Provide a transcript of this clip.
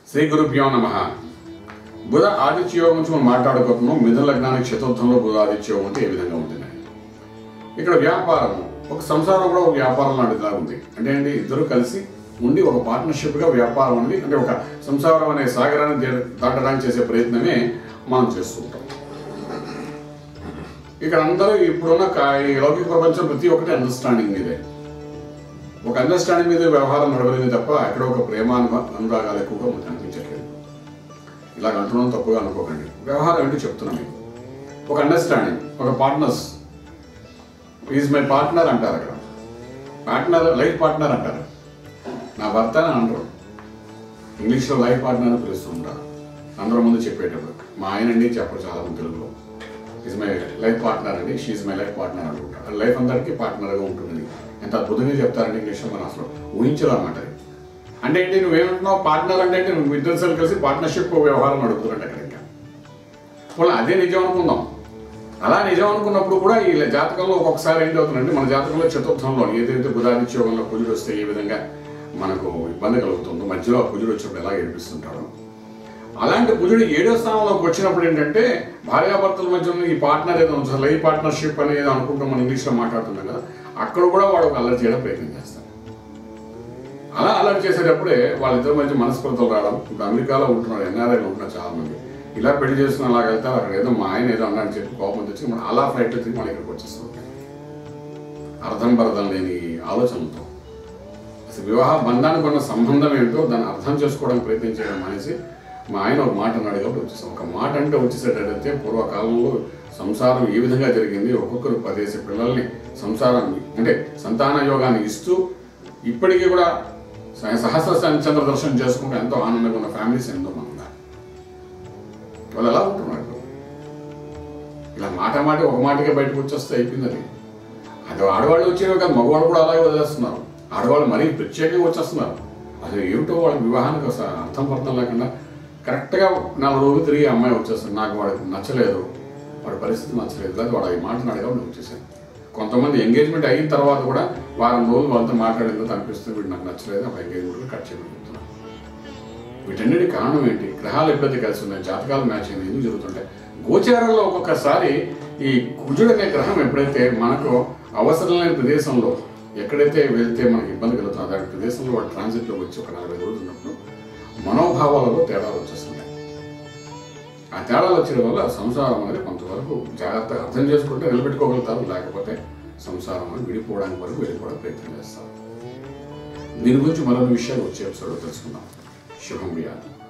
శ్రీ గురుభ్యో నమ బుధ ఆదిత్య యోగం నుంచి మనం మాట్లాడుకుంటున్నాం మిథున లగ్నానికి చతుర్థంలో బుధ ఆదిత్య యోగం అంటే ఏ విధంగా ఉంటుందని ఇక్కడ వ్యాపారం ఒక సంసారం కూడా ఒక వ్యాపారం లాంటిదిలా ఉంది అంటే ఏంటి ఇద్దరు కలిసి ఉండి ఒక పార్ట్నర్షిప్గా వ్యాపారం అనేది అంటే ఒక సంసారం అనే సాగరాన్ని దే- దాటడానికి చేసే ప్రయత్నమే మనం చేస్తుంటాం ఇక్కడ అందరూ ఇప్పుడున్న కా- ఈ లౌకిక ప్రపంచం ప్రతి ఒక్కటి అండర్స్టాండింగ్ ఇదే ఒక అండర్స్టాండింగ్ మీద వ్యవహారం నడవలేదు తప్ప ఎక్కడ ఒక ప్రేమ అనుభ- అనురాగాలు ఎక్కువగా మనకు కనిపించట్లేదు ఇలా అంటున్నాం తప్పుగా అనుకోకండి వ్యవహారం ఏంటి చెప్తున్నాం మీకు ఒక అండర్స్టాండింగ్ ఒక పార్ట్నర్స్ ఈజ్ మై పార్ట్నర్ అంటారు అక్కడ పార్ట్నర్ లైఫ్ పార్ట్నర్ అంటారు నా భర్త అని అనరు ఇంగ్లీష్లో లైఫ్ పార్ట్నర్ అని పిలుస్తూ ఉంటారు అందరూ ముందు చెప్పేటప్పుడు మా ఆయన అండి చెప్పరు చాలా మంది తెలుగులో ఈజ్ మై లైఫ్ పార్ట్నర్ అండి షీఈ్ మై లైఫ్ పార్ట్నర్ అనుకుంటారు లైఫ్ అందరికీ పార్ట్నర్గా ఉంటుందని ఎంత అద్భుతంగా చెప్తారంటే ఇంగ్లీష్లో మనం అసలు ఊహించదు అనమాట అది. అంటే ఏంటి నువ్వేమంటున్నావు పార్ట్నర్ అంటే ఏంటి నువ్వు ఇద్దరు కలిసి పార్ట్నర్షిప్ వ్యవహారం నడుపుతున్నట్టు అక్కడ ఇంకా వాళ్ళు అదే నిజం అనుకుందాం అలా నిజం అనుకున్నప్పుడు కూడా ఈ జాతకంలో ఒక్కొక్కసారి ఏంటి అవుతుందంటే మన జాతకంలో చతుర్థంలో ఏదైతే బుధాదిత్య యోగంలో కుజుడు వస్తే ఏ విధంగా మనకు ఇబ్బంది కలుగుతుందో మధ్యలో ఆ కుజుడు వచ్చినప్పుడు ఎలా ఏడిపిస్తుంటాడో అలాంటి కుజుడు ఏడో స్థానంలోకి వచ్చినప్పుడు ఏంటంటే భార్యాభర్తల మధ్య ఉన్న ఈ పార్ట్నర్ ఏదో ఉంటుంది లైఫ్ పార్ట్నర్షిప్ అనేది ఏదో అనుకుంటాం మనం ఇంగ్లీష్లో మాట్లాడుతున్నాం కదా అక్కడ కూడా వాడు ఒక అల్లరి చేయడం ప్రయత్నం చేస్తాడు అలా అలర్ట్ చేసేటప్పుడే వాళ్ళిద్దరి మధ్య మనస్పర్ధలు రావడం ఇప్పుడు అమెరికాలో ఉంటున్నారు ఎన్ఆర్ఐలో ఉంటున్నారు చాలా మంది ఇలా పెళ్లి చేసుకుని అలా వెళ్తారు అక్కడ ఏదో మా ఆయన ఏదో అన్నాడని చెప్పి కోపం తెచ్చి మనం అలా ఫ్లైట్ తిరిగి మన ఇక్కడికి వచ్చేస్తాం అర్థం పరదం లేని ఆలోచనలతో అసలు వివాహ బంధానికి ఉన్న సంబంధం ఏంటో దాన్ని అర్థం చేసుకోవడానికి ప్రయత్నం చేయడం అనేసి మా ఆయన ఒక మాట అన్నాడు కాబట్టి వచ్చేసాం ఒక మాట అంటే వచ్చేసేటట్టయితే పూర్వకాలంలో సంసారం ఏ విధంగా జరిగింది ఒక్కొక్కరు పదేసి పిల్లల్ని సంసారాన్ని అంటే సంతాన యోగాన్ని ఇస్తూ ఇప్పటికీ కూడా స- సహస్ర చంద్ర దర్శనం చేసుకుంటూ ఎంతో ఆనందంగా ఉన్న ఫ్యామిలీస్ ఎంతో మంది ఉన్నారు వాళ్ళు ఎలా ఉంటున్నారు ఇలా మాట మాట ఒక మాటకే బయటకు వచ్చేస్తే అయిపోయింది అది అది ఆడవాళ్ళు వచ్చేవి కాదు మగవాళ్ళు కూడా అలాగే వదిలేస్తున్నారు ఆడవాళ్ళు మరీ ప్రత్యేకంగా వచ్చేస్తున్నారు అసలు ఏమిటో వాళ్ళ వివాహానికి అసలు అర్థం పర్థం లేకుండా కరెక్ట్గా నాలుగు రోజులు తిరిగి ఆ అమ్మాయి వచ్చేస్తుంది నాకు వాడికి నచ్చలేదు వాడి పరిస్థితి నచ్చలేదు లేదా వాడు ఈ మాట అడిగా నేను వచ్చేసాను కొంతమంది ఎంగేజ్మెంట్ అయిన తర్వాత కూడా వారం రోజులు వాళ్ళతో మాట్లాడిందో అనిపిస్తుంది వీడు నాకు నచ్చలేదు ఆ ఎంగేజ్మెంట్ కట్ చేయమని చెప్తున్నాను వీటన్నిటి కారణం ఏంటి గ్రహాలు ఎప్పుడైతే కలిసి ఉన్నాయి జాతకాలు మ్యాచ్ అయింది ఎందుకు జరుగుతుంటాయి గోచారంలో ఒక్కొక్కసారి ఈ కుజుడు అనే గ్రహం ఎప్పుడైతే మనకు అవసరం లేని ప్రదేశంలో ఎక్కడైతే వెళ్తే మనకి ఇబ్బంది కలుగుతుందో అలాంటి ప్రదేశంలో వాడు ట్రాన్సిట్లో వచ్చి ఒక నలభై రోజులు ఉన్నప్పుడు మనోభావాలలో తేడాలు వచ్చేస్తున్నాయి ఆ తేడాలు వచ్చేయడం వల్ల సంసారం అనేది కొంతవరకు జాగ్రత్తగా అర్థం చేసుకుంటే నిలబెట్టుకోగలుగుతారు లేకపోతే సంసారం అనేది విడిపోవడానికి వరకు వెళ్ళిపోవడానికి ప్రయత్నం చేస్తారు దీని గురించి మరొక విషయాలు వచ్చే ఎపిసోడ్లో తెలుసుకుందాం శుభం వ్యాధి